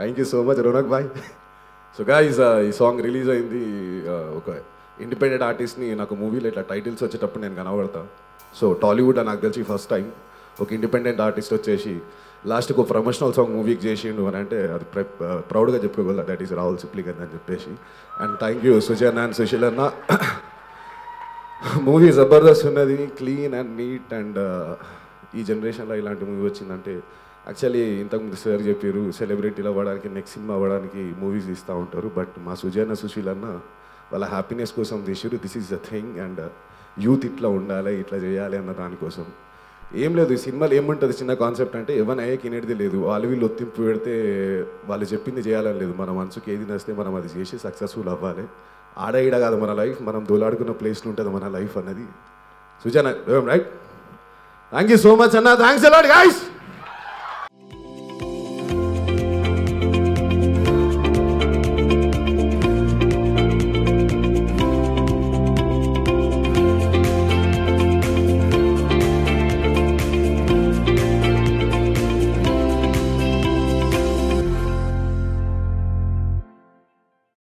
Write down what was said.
thank you so much Ronak బాయ్ so guys ఈ song release అయింది uh, ఒక ఇండిపెండెంట్ ఆర్టిస్ట్ని నాకు మూవీలో ఇట్లా టైటిల్స్ వచ్చేటప్పుడు నేను కనబడతా సో టాలీవుడ్ నాకు తెలిసి ఫస్ట్ టైం ఒక ఇండిపెండెంట్ ఆర్టిస్ట్ వచ్చేసి లాస్ట్కి ఒక ప్రమోషనల్ సాంగ్ మూవీకి చేసిండు అని అంటే అది ప్రౌడ్గా చెప్పుకోగల దట్ ఈస్ రాహుల్ సిప్లిగన్ అని చెప్పేసి and thank you Sujan and Sushil అన్న మూవీ జబర్దస్త్ ఉన్నది క్లీన్ అండ్ నీట్ అండ్ ఈ జనరేషన్లో ఇలాంటి మూవీ వచ్చిందంటే యాక్చువల్లీ ఇంతకుముందు సార్ చెప్పారు సెలబ్రిటీలు అవ్వడానికి నెక్స్ట్ సినిమా అవ్వడానికి మూవీస్ ఇస్తూ ఉంటారు బట్ మా సుజన సుశీల్ అన్న వాళ్ళ హ్యాపీనెస్ కోసం తీసారు this is the thing and youth ఇట్లా ఉండాలి ఇట్లా చేయాలి అన్న దానికోసం ఏం లేదు ఈ సినిమాలో ఏముంటుంది చిన్న కాన్సెప్ట్ అంటే ఎవరిని అయ్యే కినేది లేదు వాళ్ళు వీళ్ళు ఒత్తింపు పెడితే వాళ్ళు చెప్పింది చేయాలని లేదు మన మనసుకి ఏది నచ్చితే మనం అది చేసి సక్సెస్ఫుల్ అవ్వాలి ఆడ ఈడ కాదు మన లైఫ్ మనం దోలాడుకున్న ప్లేస్లో ఉంటుంది మన లైఫ్ అన్నది Sujana right thank you so much అన్న థ్యాంక్స్ అలాట్ గాయస్